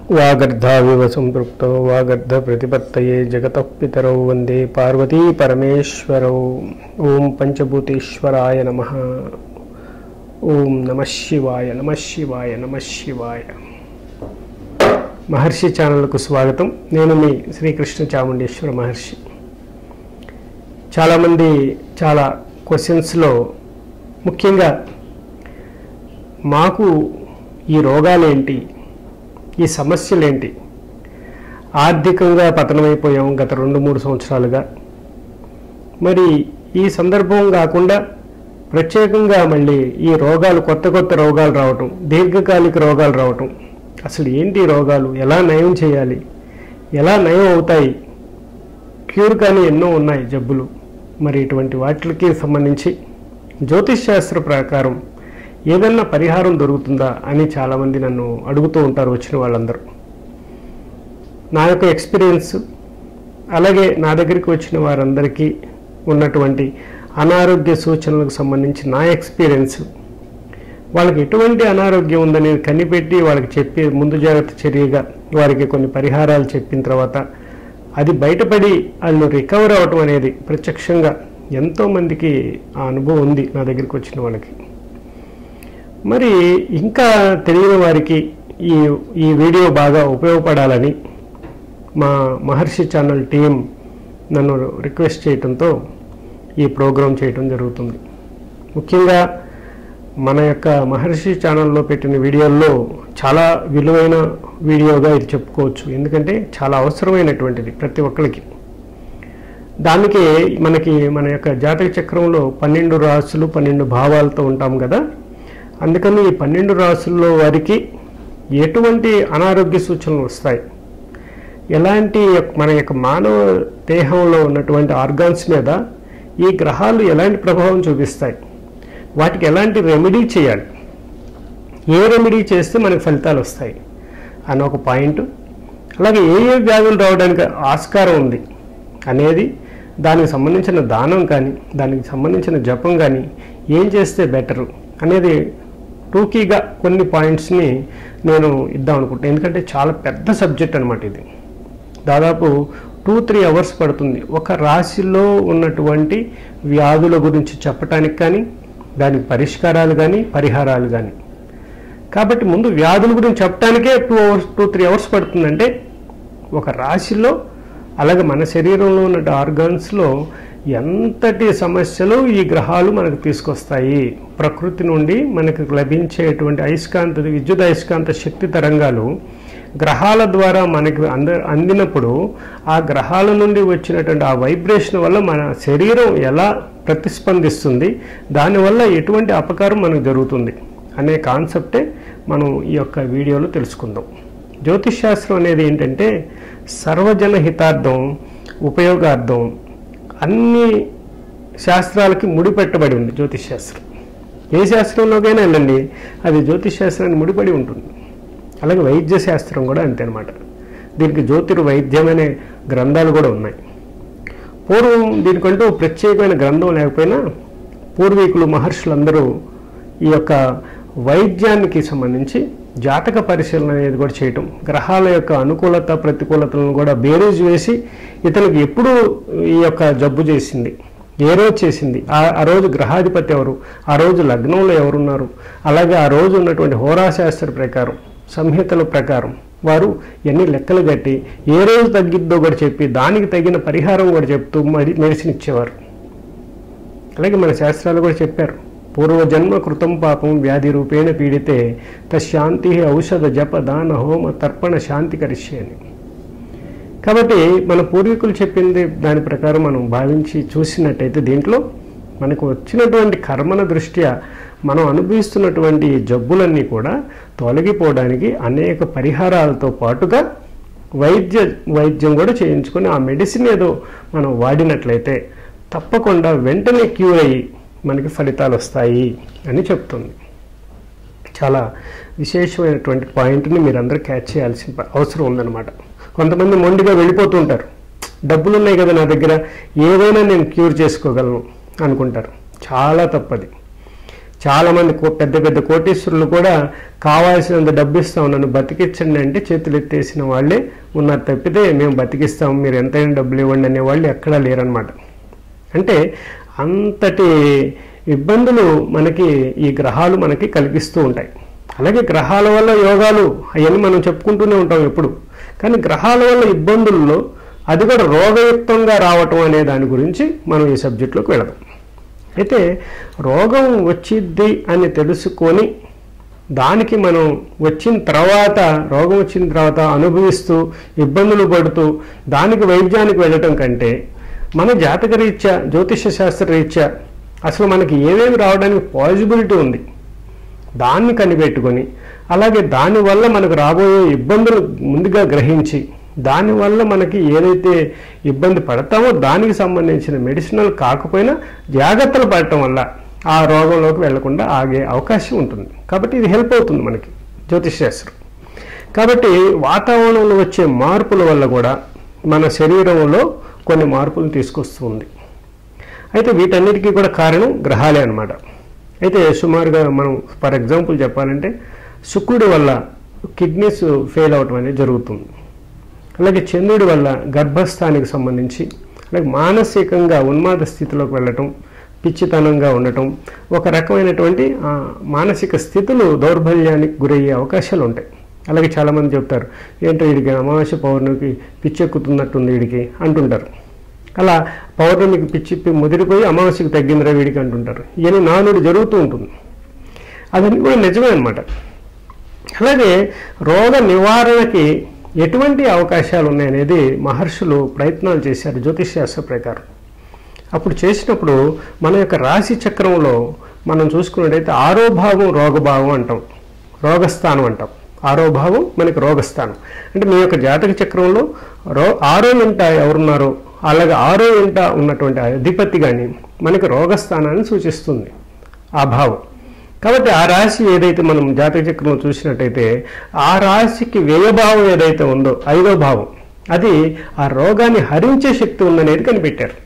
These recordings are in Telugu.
వాగర్ధావివ సంపృక్తో వాగర్ధ ప్రతిపత్తయే జగతః పితరౌ వందే పార్వతీ పరమేశ్వరౌ ఓం పంచభూతేశ్వరాయ నమ ఓం నమ శివాయ నమ శివాయ నమ శివాయ మహర్షి ఛానల్కు స్వాగతం నేను మీ శ్రీకృష్ణ చాముండేశ్వర మహర్షి చాలామంది చాలా క్వశ్చన్స్లో ముఖ్యంగా మాకు ఈ రోగాలేంటి ఈ సమస్యలేంటి ఆర్థికంగా పతనమైపోయాం గత రెండు మూడు సంవత్సరాలుగా మరి ఈ సందర్భం కాకుండా ప్రత్యేకంగా మళ్ళీ ఈ రోగాలు కొత్త కొత్త రోగాలు రావటం దీర్ఘకాలిక రోగాలు రావటం అసలు ఏంటి ఈ రోగాలు ఎలా నయం చేయాలి ఎలా నయం అవుతాయి క్యూర్ కానీ ఎన్నో ఉన్నాయి జబ్బులు మరి ఇటువంటి వాటికి సంబంధించి జ్యోతిష్ శాస్త్ర ప్రకారం ఏదన్నా పరిహారం దొరుకుతుందా అని చాలామంది నన్ను అడుగుతూ ఉంటారు వచ్చిన వాళ్ళందరూ నా యొక్క ఎక్స్పీరియన్స్ అలాగే నా దగ్గరికి వచ్చిన వారందరికీ ఉన్నటువంటి అనారోగ్య సూచనలకు సంబంధించి నా ఎక్స్పీరియన్స్ వాళ్ళకి ఎటువంటి అనారోగ్యం ఉందనేది కనిపెట్టి వాళ్ళకి చెప్పి ముందు జాగ్రత్త చర్యగా వారికి కొన్ని పరిహారాలు చెప్పిన తర్వాత అది బయటపడి వాళ్ళు రికవర్ అవ్వటం అనేది ప్రత్యక్షంగా ఎంతోమందికి ఆ అనుభవం ఉంది నా దగ్గరికి వచ్చిన వాళ్ళకి మరి ఇంకా తెలియని వారికి ఈ ఈ వీడియో బాగా ఉపయోగపడాలని మా మహర్షి ఛానల్ టీం నన్ను రిక్వెస్ట్ చేయడంతో ఈ ప్రోగ్రాం చేయటం జరుగుతుంది ముఖ్యంగా మన యొక్క మహర్షి ఛానల్లో పెట్టిన వీడియోల్లో చాలా విలువైన వీడియోగా ఇది చెప్పుకోవచ్చు ఎందుకంటే చాలా అవసరమైనటువంటిది ప్రతి ఒక్కరికి దానికి మనకి మన యొక్క జాతక చక్రంలో పన్నెండు రాసులు పన్నెండు భావాలతో ఉంటాం కదా అందుకని ఈ పన్నెండు రాసుల్లో వారికి ఎటువంటి అనారోగ్య సూచనలు వస్తాయి ఎలాంటి మన యొక్క మానవ దేహంలో ఉన్నటువంటి ఆర్గాన్స్ మీద ఈ గ్రహాలు ఎలాంటి ప్రభావం చూపిస్తాయి వాటికి ఎలాంటి రెమెడీ చేయాలి ఏ రెమెడీ చేస్తే మనకు ఫలితాలు వస్తాయి అని ఒక పాయింట్ అలాగే ఏ ఏ వ్యాధులు రావడానికి ఆస్కారం ఉంది అనేది దానికి సంబంధించిన దానం కానీ దానికి సంబంధించిన జపం కానీ ఏం చేస్తే బెటరు అనేది టూకీగా కొన్ని పాయింట్స్ని నేను ఇద్దాం అనుకుంటున్నాను ఎందుకంటే చాలా పెద్ద సబ్జెక్ట్ అనమాట ఇది దాదాపు టూ త్రీ అవర్స్ పడుతుంది ఒక రాశిలో ఉన్నటువంటి వ్యాధుల గురించి చెప్పటానికి కానీ దానికి పరిష్కారాలు కానీ పరిహారాలు కానీ కాబట్టి ముందు వ్యాధుల గురించి చెప్పడానికే two hours two three hours పడుతుందంటే ఒక రాశిలో అలాగే మన శరీరంలో ఉన్న ఆర్గాన్స్లో ఎంతటి సమస్యలు ఈ గ్రహాలు మనకు తీసుకొస్తాయి ప్రకృతి నుండి మనకు లభించేటువంటి అయస్కాంత విద్యుత్ అయస్కాంత శక్తి తరంగాలు గ్రహాల ద్వారా మనకి అంద అందినప్పుడు ఆ గ్రహాల నుండి వచ్చినటువంటి ఆ వైబ్రేషన్ వల్ల మన శరీరం ఎలా ప్రతిస్పందిస్తుంది దానివల్ల ఎటువంటి అపకారం మనకు జరుగుతుంది అనే కాన్సెప్టే మనం ఈ యొక్క వీడియోలో తెలుసుకుందాం జ్యోతిష్ శాస్త్రం అనేది ఏంటంటే సర్వజన హితార్థం ఉపయోగార్థం అన్ని శాస్త్రాలకి ముడిపెట్టబడి ఉంది జ్యోతిష్ శాస్త్రం ఏ శాస్త్రంలోకైనా వెళ్ళండి అది జ్యోతిష్ శాస్త్రాన్ని ముడిపడి ఉంటుంది అలాగే వైద్య శాస్త్రం కూడా అంతే అనమాట దీనికి జ్యోతిర్వైద్యం అనే గ్రంథాలు కూడా ఉన్నాయి పూర్వం దీనికంటూ ప్రత్యేకమైన గ్రంథం లేకపోయినా పూర్వీకులు మహర్షులందరూ ఈ యొక్క వైద్యానికి సంబంధించి జాతక పరిశీలన అనేది కూడా చేయటం గ్రహాల యొక్క అనుకూలత ప్రతికూలతలను కూడా బేరీజ్ వేసి ఇతనికి ఎప్పుడు ఈ యొక్క జబ్బు చేసింది ఏ రోజు చేసింది ఆ ఆ రోజు గ్రహాధిపతి ఎవరు ఆ రోజు లగ్నంలో ఎవరున్నారు అలాగే ఆ రోజు ఉన్నటువంటి హోరాశాస్త్ర ప్రకారం సంహితల ప్రకారం వారు ఎన్ని లెక్కలు కట్టి ఏ రోజు తగ్గిద్దో కూడా చెప్పి దానికి తగిన పరిహారం కూడా చెప్తూ మరి మెడిసిన్ ఇచ్చేవారు అలాగే మన శాస్త్రాలు కూడా చెప్పారు పూర్వజన్మ కృతం పాపం వ్యాధి రూపేణ పీడితే తశాంతి ఔషధ జప దాన హోమ తర్పణ శాంతి కరిష్య అని కాబట్టి మన పూర్వీకులు చెప్పింది దాని ప్రకారం మనం భావించి చూసినట్టయితే దీంట్లో మనకు వచ్చినటువంటి కర్మల దృష్ట్యా మనం అనుభవిస్తున్నటువంటి జబ్బులన్నీ కూడా తొలగిపోవడానికి అనేక పరిహారాలతో పాటుగా వైద్య వైద్యం కూడా చేయించుకొని ఆ మెడిసిన్ ఏదో మనం వాడినట్లయితే తప్పకుండా వెంటనే క్యూర్ అయ్యి మనకి ఫలితాలు వస్తాయి అని చెప్తుంది చాలా విశేషమైనటువంటి పాయింట్ని మీరందరూ క్యాచ్ చేయాల్సిన అవసరం ఉందన్నమాట కొంతమంది మొండిగా వెళ్ళిపోతూ ఉంటారు డబ్బులు ఉన్నాయి కదా నా దగ్గర ఏదైనా నేను క్యూర్ చేసుకోగలను అనుకుంటారు చాలా తప్పది చాలామంది కో- పెద్ద పెద్ద కోటీశ్వరులు కూడా కావాల్సినంత డబ్బు ఇస్తాం నన్ను బతికించండి అంటే చేతులు ఎత్తేసిన వాళ్ళే ఉన్నారు తప్పితే మేము బతికిస్తాం మీరు ఎంతైనా డబ్బులు ఇవ్వండి అనే వాళ్ళు ఎక్కడా లేరనమాట అంటే అంతటి ఇబ్బందులు మనకి ఈ గ్రహాలు మనకి కలిగిస్తూ ఉంటాయి అలాగే గ్రహాల వల్ల యోగాలు అవన్నీ మనం చెప్పుకుంటూనే ఉంటాం ఎప్పుడు కానీ గ్రహాల వల్ల ఇబ్బందుల్లో అది కూడా రోగయుక్తంగా రావటం అనే దాని గురించి మనం ఈ సబ్జెక్టులోకి వెళదాం అయితే రోగం వచ్చిద్ది అని తెలుసుకొని దానికి మనం వచ్చిన తర్వాత రోగం వచ్చిన తర్వాత అనుభవిస్తూ ఇబ్బందులు పడుతూ దానికి వైద్యానికి వెళ్ళటం కంటే మన జాతక రీత్యా జ్యోతిష శాస్త్ర రీత్యా అసలు మనకి ఏమేమి రావడానికి పాజిబిలిటీ ఉంది దాన్ని కనిపెట్టుకొని అలాగే దానివల్ల మనకు రాబోయే ఇబ్బందులు ముందుగా గ్రహించి దానివల్ల మనకి ఏదైతే ఇబ్బంది పడతామో దానికి సంబంధించిన మెడిసినల్ కాకపోయినా జాగ్రత్తలు పడటం వల్ల ఆ రోగంలోకి వెళ్లకుండా ఆగే అవకాశం ఉంటుంది కాబట్టి ఇది హెల్ప్ అవుతుంది మనకి జ్యోతిష్ శాస్త్రం కాబట్టి వాతావరణంలో వచ్చే మార్పుల వల్ల కూడా మన శరీరంలో కొన్ని మార్పులు తీసుకొస్తుంది అయితే వీటన్నిటికీ కూడా కారణం గ్రహాలే అన్నమాట అయితే సుమారుగా మనం ఫర్ ఎగ్జాంపుల్ చెప్పాలంటే శుక్రుడి వల్ల కిడ్నీస్ ఫెయిల్ అవటం అనేది జరుగుతుంది అలాగే చంద్రుడి వల్ల గర్భస్థానికి సంబంధించి అలాగే మానసికంగా ఉన్మాద స్థితిలోకి వెళ్ళటం పిచ్చితనంగా ఉండటం ఒక రకమైనటువంటి ఆ, మానసిక స్థితులు దౌర్బల్యానికి గురయ్యే అవకాశాలు ఉంటాయి అలాగే చాలామంది చెప్తారు ఏంటో వీడికి అమావాస్య పౌర్ణమికి పిచ్చెక్కుతున్నట్టుంది వీడికి అంటుంటారు అలా పౌర్ణమికి పిచ్చి ముదిరిపోయి అమావాస్యకి తగ్గిందిరా వీడికి అంటుంటారు ఇవన్నీ నానుడు జరుగుతూ ఉంటుంది అదన్నీ కూడా నిజమే అనమాట అలాగే రోగ నివారణకి ఎటువంటి అవకాశాలు ఉన్నాయనేది మహర్షులు ప్రయత్నాలు చేశారు జ్యోతిష్ శాస్త్ర ప్రకారం అప్పుడు చేసినప్పుడు మన యొక్క రాశి చక్రంలో మనం చూసుకున్నట్టయితే ఆరో భావం రోగభావం అంటాం రోగస్థానం అంటాం ఆరో భావం మనకి రోగస్థానం అంటే మీ యొక్క జాతక చక్రంలో రో ఆరో ఇంట ఎవరున్నారో అలాగే ఆరో ఇంట ఉన్నటువంటి ఆ అధిపతి కానీ మనకి రోగస్థానాన్ని సూచిస్తుంది ఆ భావం కాబట్టి ఆ రాశి ఏదైతే మనం జాతక చక్రంలో చూసినట్టయితే ఆ రాశికి వ్యయభావం ఏదైతే ఉందో ఐదో భావం అది ఆ రోగాన్ని హరించే శక్తి ఉందనేది కనిపెట్టారు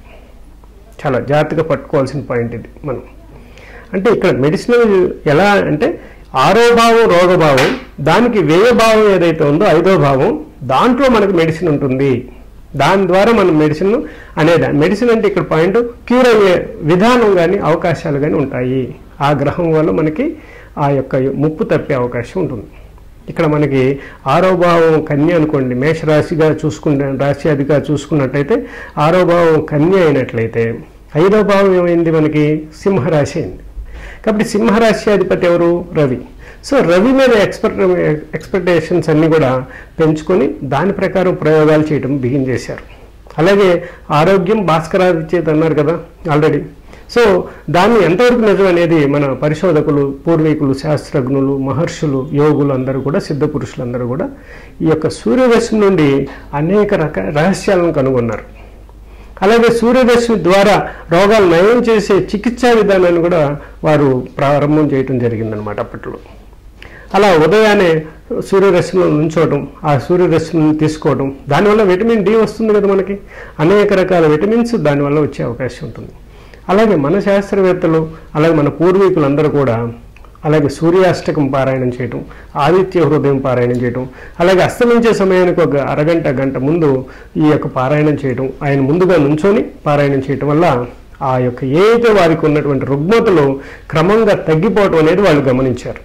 చాలా జాగ్రత్తగా పట్టుకోవాల్సిన పాయింట్ ఇది మనం అంటే ఇక్కడ మెడిసినల్ ఎలా అంటే ఆరో భావం రోగభావం దానికి వ్యయభావం ఏదైతే ఉందో ఐదో భావం దాంట్లో మనకు మెడిసిన్ ఉంటుంది దాని ద్వారా మనం మెడిసిన్ అనేది మెడిసిన్ అంటే ఇక్కడ పాయింట్ క్యూర్ అయ్యే విధానం కానీ అవకాశాలు కానీ ఉంటాయి ఆ గ్రహం వల్ల మనకి ఆ యొక్క ముప్పు తప్పే అవకాశం ఉంటుంది ఇక్కడ మనకి ఆరో భావం కన్య అనుకోండి మేషరాశిగా చూసుకుంటే రాశి అదిగా చూసుకున్నట్టయితే ఆరో భావం కన్య అయినట్లయితే ఐదో భావం ఏమైంది మనకి సింహరాశి అయింది కాబట్టి సింహరాశి అధిపతి ఎవరు రవి సో రవి మీద ఎక్స్పెక్ట్ ఎక్స్పెక్టేషన్స్ అన్నీ కూడా పెంచుకొని దాని ప్రకారం ప్రయోగాలు చేయడం బిగిన్ చేశారు అలాగే ఆరోగ్యం భాస్కరాది చేత అన్నారు కదా ఆల్రెడీ సో దాన్ని ఎంతవరకు నిజం అనేది మన పరిశోధకులు పూర్వీకులు శాస్త్రజ్ఞులు మహర్షులు యోగులు అందరూ కూడా సిద్ధ పురుషులందరూ కూడా ఈ యొక్క సూర్యరశ్మి నుండి అనేక రక రహస్యాలను కనుగొన్నారు అలాగే సూర్యరశ్మి ద్వారా రోగాలు నయం చేసే చికిత్సా విధానాన్ని కూడా వారు ప్రారంభం చేయటం జరిగిందనమాట అప్పట్లో అలా ఉదయాన్నే సూర్యరశ్మిలో నుంచోవడం ఆ సూర్యరశ్మిని తీసుకోవడం దానివల్ల విటమిన్ డి వస్తుంది కదా మనకి అనేక రకాల విటమిన్స్ దానివల్ల వచ్చే అవకాశం ఉంటుంది అలాగే మన శాస్త్రవేత్తలు అలాగే మన పూర్వీకులందరూ కూడా అలాగే సూర్యాష్టకం పారాయణం చేయటం ఆదిత్య హృదయం పారాయణం చేయటం అలాగే అస్తమించే సమయానికి ఒక అరగంట గంట ముందు ఈ యొక్క పారాయణం చేయటం ఆయన ముందుగా నుంచొని పారాయణం చేయటం వల్ల ఆ యొక్క ఏదైతే వారికి ఉన్నటువంటి రుగ్మతలు క్రమంగా తగ్గిపోవటం అనేది వాళ్ళు గమనించారు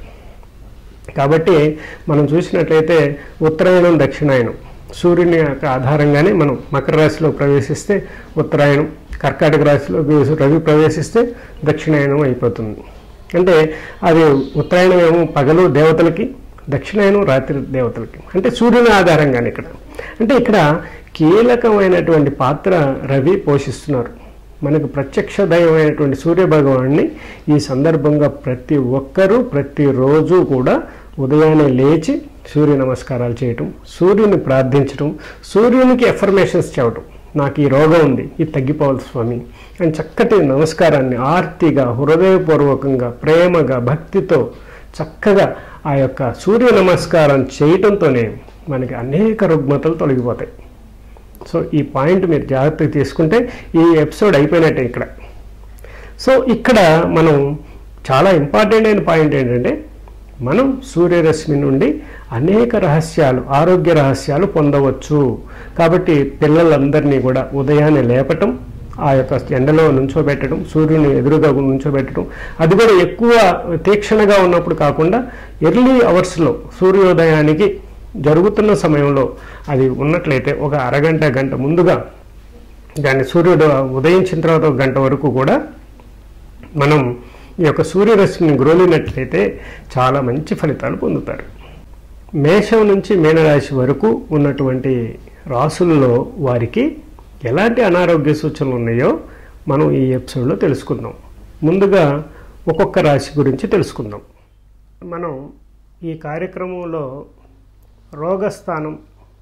కాబట్టి మనం చూసినట్లయితే ఉత్తరాయణం దక్షిణాయనం సూర్యుని యొక్క ఆధారంగానే మనం మకర రాశిలో ప్రవేశిస్తే ఉత్తరాయణం కర్కాటక రాశిలో రవి ప్రవేశిస్తే దక్షిణాయనం అయిపోతుంది అంటే అది ఉత్తరాయణం ఏమో పగలు దేవతలకి దక్షిణాయనం రాత్రి దేవతలకి అంటే సూర్యుని ఆధారంగానే ఇక్కడ అంటే ఇక్కడ కీలకమైనటువంటి పాత్ర రవి పోషిస్తున్నారు మనకు ప్రత్యక్ష దైవమైనటువంటి సూర్య భగవాన్ని ఈ సందర్భంగా ప్రతి ఒక్కరూ ప్రతిరోజు కూడా ఉదయాన్నే లేచి సూర్య నమస్కారాలు చేయటం సూర్యుని ప్రార్థించడం సూర్యునికి ఎఫర్మేషన్స్ చెప్పడం నాకు ఈ రోగం ఉంది ఇది తగ్గిపోవాలి స్వామి అని చక్కటి నమస్కారాన్ని ఆర్తిగా హృదయపూర్వకంగా ప్రేమగా భక్తితో చక్కగా ఆ యొక్క సూర్య నమస్కారం చేయటంతోనే మనకి అనేక రుగ్మతలు తొలగిపోతాయి సో ఈ పాయింట్ మీరు జాగ్రత్తగా తీసుకుంటే ఈ ఎపిసోడ్ అయిపోయినట్టే ఇక్కడ సో ఇక్కడ మనం చాలా ఇంపార్టెంట్ అయిన పాయింట్ ఏంటంటే మనం సూర్యరశ్మి నుండి అనేక రహస్యాలు ఆరోగ్య రహస్యాలు పొందవచ్చు కాబట్టి పిల్లలందరినీ కూడా ఉదయాన్నే లేపటం ఆ యొక్క ఎండలో నుంచోబెట్టడం సూర్యుని ఎదురుగా నుంచోబెట్టడం అది కూడా ఎక్కువ తీక్షణగా ఉన్నప్పుడు కాకుండా ఎర్లీ అవర్స్లో సూర్యోదయానికి జరుగుతున్న సమయంలో అది ఉన్నట్లయితే ఒక అరగంట గంట ముందుగా దాన్ని సూర్యుడు ఉదయించిన తర్వాత ఒక గంట వరకు కూడా మనం ఈ యొక్క సూర్యరశ్మిని గ్రోలినట్లయితే చాలా మంచి ఫలితాలు పొందుతారు మేషం నుంచి మీనరాశి వరకు ఉన్నటువంటి రాసుల్లో వారికి ఎలాంటి అనారోగ్య సూచనలు ఉన్నాయో మనం ఈ ఎపిసోడ్లో తెలుసుకుందాం ముందుగా ఒక్కొక్క రాశి గురించి తెలుసుకుందాం మనం ఈ కార్యక్రమంలో రోగస్థానం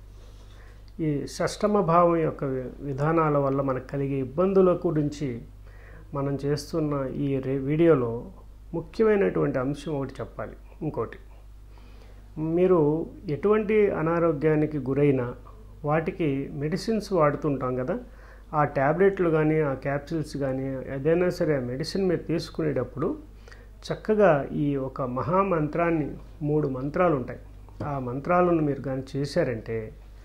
ఈ షష్టమ భావం యొక్క వి- విధానాల వల్ల మనకు కలిగే ఇబ్బందుల గురించి మనం చేస్తున్న ఈ రే వీడియోలో ముఖ్యమైనటువంటి అంశం ఒకటి చెప్పాలి ఇంకోటి మీరు ఎటువంటి అనారోగ్యానికి గురైనా వాటికి మెడిసిన్స్ వాడుతుంటాం కదా ఆ ట్యాబ్లెట్లు కానీ ఆ క్యాప్సిల్స్ కానీ ఏదైనా సరే ఆ మెడిసిన్ మీరు తీసుకునేటప్పుడు చక్కగా ఈ ఒక మహామంత్రాన్ని మూడు మంత్రాలు ఉంటాయి ఆ మంత్రాలను మీరు కానీ చేశారంటే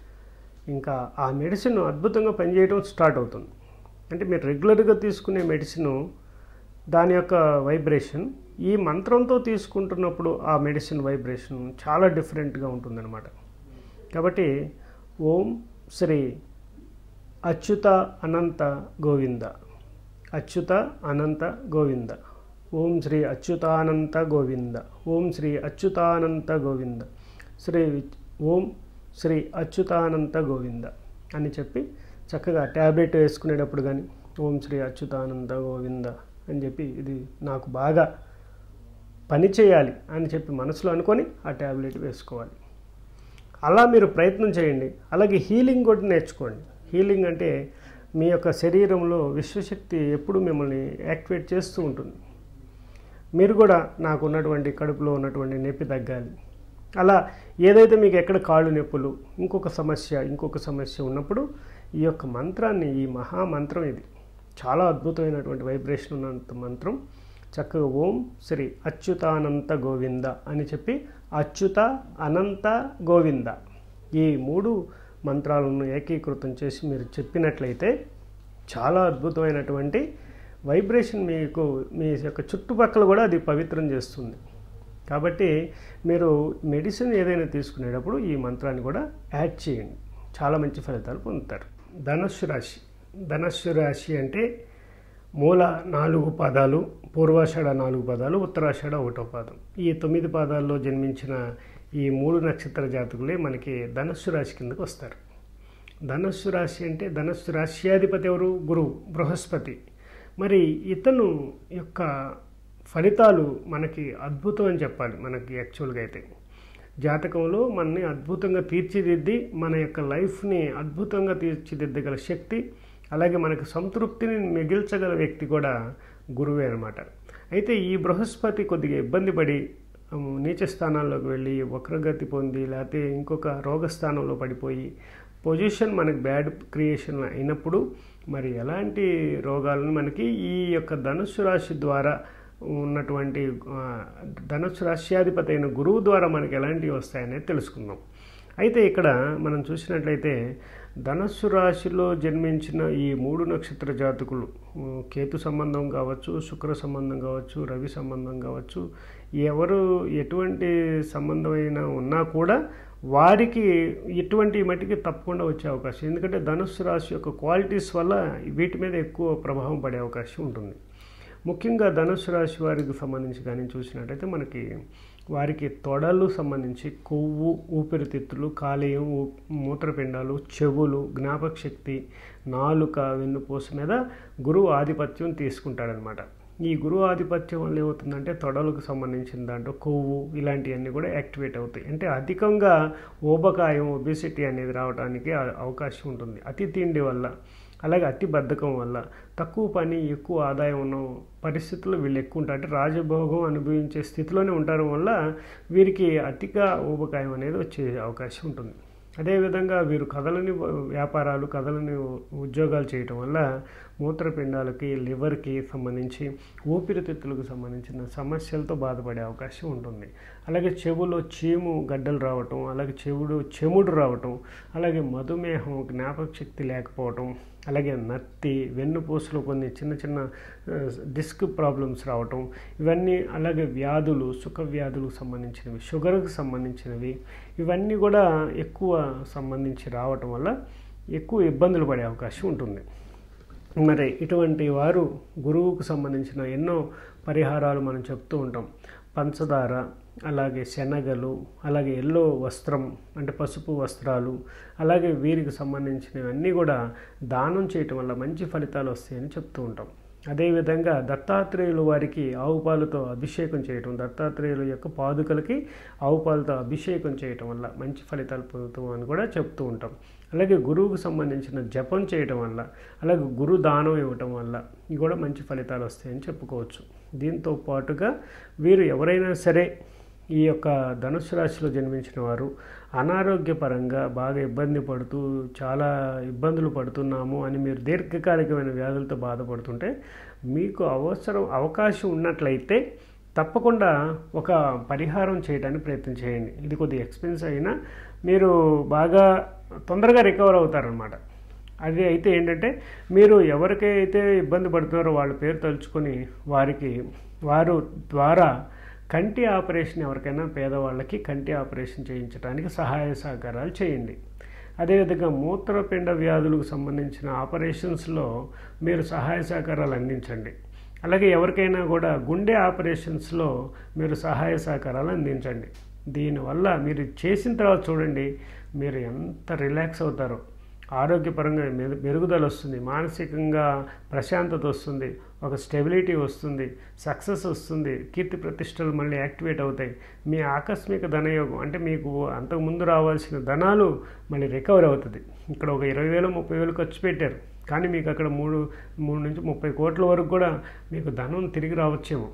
ఇంకా ఆ మెడిసిన్ అద్భుతంగా పనిచేయడం స్టార్ట్ అవుతుంది అంటే మీరు రెగ్యులర్గా తీసుకునే మెడిసిన్ దాని యొక్క వైబ్రేషన్ ఈ మంత్రంతో తీసుకుంటున్నప్పుడు ఆ మెడిసిన్ వైబ్రేషన్ చాలా డిఫరెంట్గా ఉంటుందన్నమాట కాబట్టి ఓం శ్రీ అచ్యుత అనంత గోవింద అచ్యుత అనంత గోవింద ఓం శ్రీ అచ్యుతానంత గోవింద ఓం శ్రీ అచ్యుతానంత గోవింద శ్రీ వి- ఓం శ్రీ అచ్యుతానంత గోవింద అని చెప్పి చక్కగా ట్యాబ్లెట్ వేసుకునేటప్పుడు కానీ ఓం శ్రీ అచ్యుతానంద గోవింద అని చెప్పి ఇది నాకు బాగా పని చేయాలి అని చెప్పి మనసులో అనుకొని ఆ ట్యాబ్లెట్ వేసుకోవాలి అలా మీరు ప్రయత్నం చేయండి అలాగే హీలింగ్ కూడా నేర్చుకోండి హీలింగ్ అంటే మీ యొక్క శరీరంలో విశ్వశక్తి ఎప్పుడు మిమ్మల్ని యాక్టివేట్ చేస్తూ ఉంటుంది మీరు కూడా నాకు ఉన్నటువంటి కడుపులో ఉన్నటువంటి నొప్పి తగ్గాలి అలా ఏదైతే మీకు ఎక్కడ కాళ్ళు నొప్పులు ఇంకొక సమస్య ఇంకొక సమస్య ఉన్నప్పుడు ఈ యొక్క మంత్రాన్ని ఈ మహామంత్రం ఇది చాలా అద్భుతమైనటువంటి వైబ్రేషన్ ఉన్నంత మంత్రం చక్కగా ఓం శ్రీ అచ్యుతానంత గోవింద అని చెప్పి అచ్యుత అనంత గోవింద ఈ మూడు మంత్రాలను ఏకీకృతం చేసి మీరు చెప్పినట్లయితే చాలా అద్భుతమైనటువంటి వైబ్రేషన్ మీకు మీ యొక్క చుట్టుపక్కల కూడా అది పవిత్రం చేస్తుంది కాబట్టి మీరు మెడిసిన్ ఏదైనా తీసుకునేటప్పుడు ఈ మంత్రాన్ని కూడా యాడ్ చేయండి చాలా మంచి ఫలితాలు పొందుతారు ధనస్సు రాశి ధనస్సు రాశి అంటే మూల నాలుగు పాదాలు పూర్వాషాఢ నాలుగు పాదాలు ఉత్తరాషాఢ ఒకటో పాదం ఈ తొమ్మిది పాదాల్లో జన్మించిన ఈ మూడు నక్షత్ర జాతకులే మనకి ధనస్సు రాశి కిందకు వస్తారు ధనస్సు రాశి అంటే ధనస్సు రాశ్యాధిపతి ఎవరు గురువు బృహస్పతి మరి ఇతను యొక్క ఫలితాలు మనకి అద్భుతం అని చెప్పాలి మనకి యాక్చువల్గా అయితే జాతకంలో మనని అద్భుతంగా తీర్చిదిద్ది మన యొక్క లైఫ్ని అద్భుతంగా తీర్చిదిద్దగల శక్తి అలాగే మనకు సంతృప్తిని మిగిల్చగల వ్యక్తి కూడా గురువే అనమాట అయితే ఈ బృహస్పతి కొద్దిగా ఇబ్బంది పడి ఉమ్, నీచ స్థానాల్లోకి వెళ్ళి వక్రగతి పొంది లేకపోతే ఇంకొక రోగస్థానంలో పడిపోయి పొజిషన్ మనకి బ్యాడ్ క్రియేషన్ అయినప్పుడు మరి ఎలాంటి రోగాలను మనకి ఈ యొక్క ధనుస్సు రాశి ద్వారా ఉన్నటువంటి ఆ, ధనుస్సు రాశ్యాధిపతి అయిన గురువు ద్వారా మనకి ఎలాంటివి వస్తాయనేది తెలుసుకుందాం అయితే ఇక్కడ మనం చూసినట్లయితే ధనస్సు రాశిలో జన్మించిన ఈ మూడు నక్షత్ర జాతకులు ఉమ్, కేతు సంబంధం కావచ్చు శుక్ర సంబంధం కావచ్చు రవి సంబంధం కావచ్చు ఎవరు ఎటువంటి సంబంధమైన ఉన్నా కూడా వారికి ఇటువంటి మట్టికి తప్పకుండా వచ్చే అవకాశం ఎందుకంటే ధనుస్సు రాశి యొక్క క్వాలిటీస్ వల్ల వీటి మీద ఎక్కువ ప్రభావం పడే అవకాశం ఉంటుంది ముఖ్యంగా ధనుసు రాశి వారికి సంబంధించి కానీ చూసినట్టయితే మనకి వారికి తొడలు సంబంధించి కొవ్వు ఊపిరితిత్తులు కాలేయం ఊ- మూత్రపిండాలు చెవులు జ్ఞాపక శక్తి నాలుక వెన్నుపూస మీద గురువు ఆధిపత్యం తీసుకుంటాడనమాట ఈ గురువు ఆధిపత్యం వల్ల ఏమవుతుందంటే తొడలకు సంబంధించిన దాంట్లో కొవ్వు ఇలాంటివన్నీ కూడా యాక్టివేట్ అవుతాయి అంటే అధికంగా ఊబకాయం ఒబిసిటీ అనేది రావడానికి ఆ- అవకాశం ఉంటుంది అతి తిండి వల్ల అలాగే అతి బద్ధకం వల్ల తక్కువ పని ఎక్కువ ఆదాయం ఉన్న పరిస్థితుల్లో వీళ్ళు ఎక్కువ ఉంటారు అంటే రాజభోగం అనుభవించే స్థితిలోనే ఉండడం వల్ల వీరికి అతిగా ఊబకాయం అనేది వచ్చే అవకాశం ఉంటుంది అదేవిధంగా వీరు కదలని వ్యాపారాలు కదలని ఉద్యోగాలు చేయటం వల్ల మూత్రపిండాలకి లివర్కి సంబంధించి ఊపిరితిత్తులకు సంబంధించిన సమస్యలతో బాధపడే అవకాశం ఉంటుంది అలాగే చెవులో చీము గడ్డలు రావటం అలాగే చెవుడు చెముడు రావటం అలాగే మధుమేహం జ్ఞాపక శక్తి లేకపోవటం అలాగే నత్తి వెన్నుపూసలో కొన్ని చిన్న చిన్న ఆ, డిస్క్ ప్రాబ్లమ్స్ రావటం ఇవన్నీ అలాగే వ్యాధులు సుఖ వ్యాధులకు సంబంధించినవి షుగర్కి సంబంధించినవి ఇవన్నీ కూడా ఎక్కువ సంబంధించి రావటం వల్ల ఎక్కువ ఇబ్బందులు పడే అవకాశం ఉంటుంది మరి ఇటువంటి వారు గురువుకు సంబంధించిన ఎన్నో పరిహారాలు మనం చెప్తూ ఉంటాం పంచదార అలాగే శనగలు అలాగే ఎల్లో వస్త్రం అంటే పసుపు వస్త్రాలు అలాగే వీరికి సంబంధించినవన్నీ కూడా దానం చేయటం వల్ల మంచి ఫలితాలు వస్తాయని చెప్తూ ఉంటాం అదేవిధంగా దత్తాత్రేయులు వారికి ఆవు పాలతో అభిషేకం చేయటం దత్తాత్రేయుల యొక్క పాదుకలకి ఆవు పాలతో అభిషేకం చేయటం వల్ల మంచి ఫలితాలు పొందుతాం అని కూడా చెప్తూ ఉంటాం అలాగే గురువుకు సంబంధించిన జపం చేయటం వల్ల అలాగే గురు దానం ఇవ్వటం వల్ల ఇవి కూడా మంచి ఫలితాలు వస్తాయని చెప్పుకోవచ్చు దీంతో పాటుగా వీరు ఎవరైనా సరే ఈ యొక్క ధనుసు రాశిలో జన్మించిన వారు అనారోగ్యపరంగా బాగా ఇబ్బంది పడుతూ చాలా ఇబ్బందులు పడుతున్నాము అని మీరు దీర్ఘకాలికమైన వ్యాధులతో బాధపడుతుంటే మీకు అవసరం అవకాశం ఉన్నట్లయితే తప్పకుండా ఒక పరిహారం చేయడానికి ప్రయత్నం చేయండి ఇది కొద్దిగా ఎక్స్పెన్స్ అయినా మీరు బాగా తొందరగా రికవర్ అవుతారనమాట అది అయితే ఏంటంటే మీరు ఎవరికైతే ఇబ్బంది పడుతున్నారో వాళ్ళ పేరు తలుచుకొని వారికి వారు ద్వారా కంటి ఆపరేషన్ ఎవరికైనా పేదవాళ్ళకి కంటి ఆపరేషన్ చేయించడానికి సహాయ సహకారాలు చేయండి అదేవిధంగా మూత్రపిండ వ్యాధులకు సంబంధించిన ఆపరేషన్స్లో మీరు సహాయ సహకారాలు అందించండి అలాగే ఎవరికైనా కూడా గుండె ఆపరేషన్స్లో మీరు సహాయ సహకారాలు అందించండి దీనివల్ల మీరు చేసిన తర్వాత చూడండి మీరు ఎంత రిలాక్స్ అవుతారో ఆరోగ్యపరంగా మెరు- మెరుగుదల వస్తుంది మానసికంగా ప్రశాంతత వస్తుంది ఒక స్టెబిలిటీ వస్తుంది సక్సెస్ వస్తుంది కీర్తి ప్రతిష్టలు మళ్ళీ యాక్టివేట్ అవుతాయి మీ ఆకస్మిక ధనయోగం అంటే మీకు అంతకుముందు రావాల్సిన ధనాలు మళ్ళీ రికవర్ అవుతుంది ఇక్కడ ఒక ఇరవై వేలు ముప్పై వేలు ఖర్చు పెట్టారు కానీ మీకు అక్కడ మూడు మూడు నుంచి ముప్పై కోట్ల వరకు కూడా మీకు ధనం తిరిగి రావచ్చేమో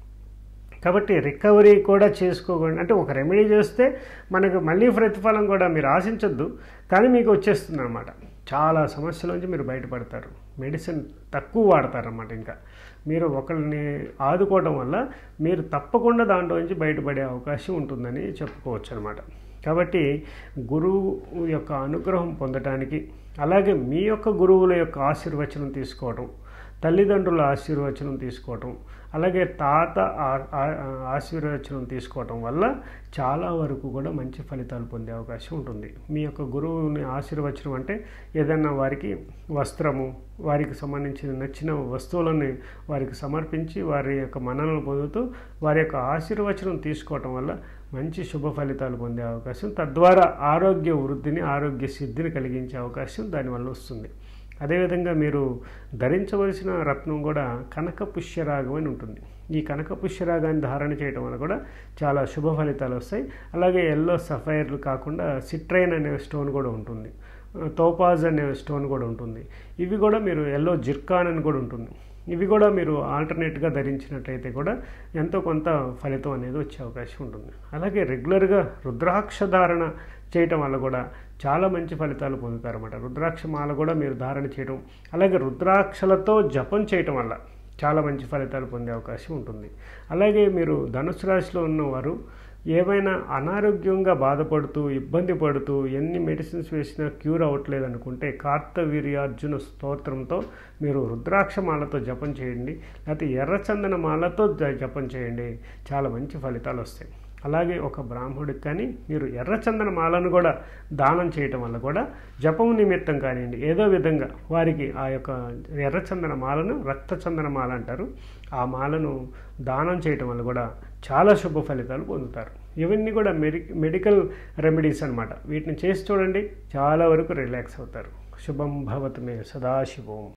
కాబట్టి రికవరీ కూడా చేసుకోకండి అంటే ఒక రెమెడీ చేస్తే మనకు మళ్ళీ ప్రతిఫలం కూడా మీరు ఆశించొద్దు కానీ మీకు వచ్చేస్తుంది అనమాట చాలా సమస్యల నుంచి మీరు బయటపడతారు మెడిసిన్ తక్కువ వాడతారన్నమాట ఇంకా మీరు ఒకరిని ఆదుకోవడం వల్ల మీరు తప్పకుండా దాంట్లో నుంచి బయటపడే అవకాశం ఉంటుందని చెప్పుకోవచ్చు అనమాట కాబట్టి గురువు యొక్క అనుగ్రహం పొందటానికి అలాగే మీ యొక్క గురువుల యొక్క ఆశీర్వచనం తీసుకోవడం తల్లిదండ్రుల ఆశీర్వచనం తీసుకోవటం అలాగే తాత ఆ- ఆ- ఆశీర్వచనం తీసుకోవటం వల్ల చాలా వరకు కూడా మంచి ఫలితాలు పొందే అవకాశం ఉంటుంది మీ యొక్క గురువుని ఆశీర్వచనం అంటే ఏదైనా వారికి వస్త్రము వారికి సంబంధించిన నచ్చిన వస్తువులను వారికి సమర్పించి వారి యొక్క మన్ననలు పొందుతూ వారి యొక్క ఆశీర్వచనం తీసుకోవటం వల్ల మంచి శుభ ఫలితాలు పొందే అవకాశం తద్వారా ఆరోగ్య వృద్ధిని ఆరోగ్య సిద్ధిని కలిగించే అవకాశం దానివల్ల వస్తుంది అదేవిధంగా మీరు ధరించవలసిన రత్నం కూడా కనక పుష్యరాగం అని ఉంటుంది ఈ కనక పుష్యరాగాన్ని ధారణ చేయడం వల్ల కూడా చాలా శుభ ఫలితాలు వస్తాయి అలాగే ఎల్లో సఫైర్లు కాకుండా సిట్రైన్ అనే స్టోన్ కూడా ఉంటుంది తోపాజ్ అనే స్టోన్ కూడా ఉంటుంది ఇవి కూడా మీరు ఎల్లో జిర్కాన్ అని కూడా ఉంటుంది ఇవి కూడా మీరు ఆల్టర్నేట్గా ధరించినట్లయితే కూడా ఎంతో కొంత ఫలితం అనేది వచ్చే అవకాశం ఉంటుంది అలాగే రెగ్యులర్గా రుద్రాక్ష ధారణ చేయటం వల్ల కూడా చాలా మంచి ఫలితాలు పొందుతారన్నమాట రుద్రాక్ష మాల కూడా మీరు ధారణ చేయడం అలాగే రుద్రాక్షలతో జపం చేయటం వల్ల చాలా మంచి ఫలితాలు పొందే అవకాశం ఉంటుంది అలాగే మీరు ధనుసు రాశిలో ఉన్నవారు ఏమైనా అనారోగ్యంగా బాధపడుతూ ఇబ్బంది పడుతూ ఎన్ని మెడిసిన్స్ వేసినా క్యూర్ అవ్వట్లేదు అనుకుంటే కార్తవీర్యార్జున స్తోత్రంతో మీరు రుద్రాక్ష మాలతో జపం చేయండి లేకపోతే ఎర్రచందన మాలతో జ- జపం చేయండి చాలా మంచి ఫలితాలు వస్తాయి అలాగే ఒక బ్రాహ్మణుడికి కానీ మీరు ఎర్రచందన మాలను కూడా దానం చేయటం వల్ల కూడా జపం నిమిత్తం కానివ్వండి ఏదో విధంగా వారికి ఆ యొక్క ఎర్రచందన మాలను రక్తచందన మాల అంటారు ఆ మాలను దానం చేయటం వల్ల కూడా చాలా శుభ ఫలితాలు పొందుతారు ఇవన్నీ కూడా మెడి మెడికల్ రెమెడీస్ అన్నమాట వీటిని చేసి చూడండి చాలా వరకు రిలాక్స్ అవుతారు శుభం భవత్ మే సదాశివం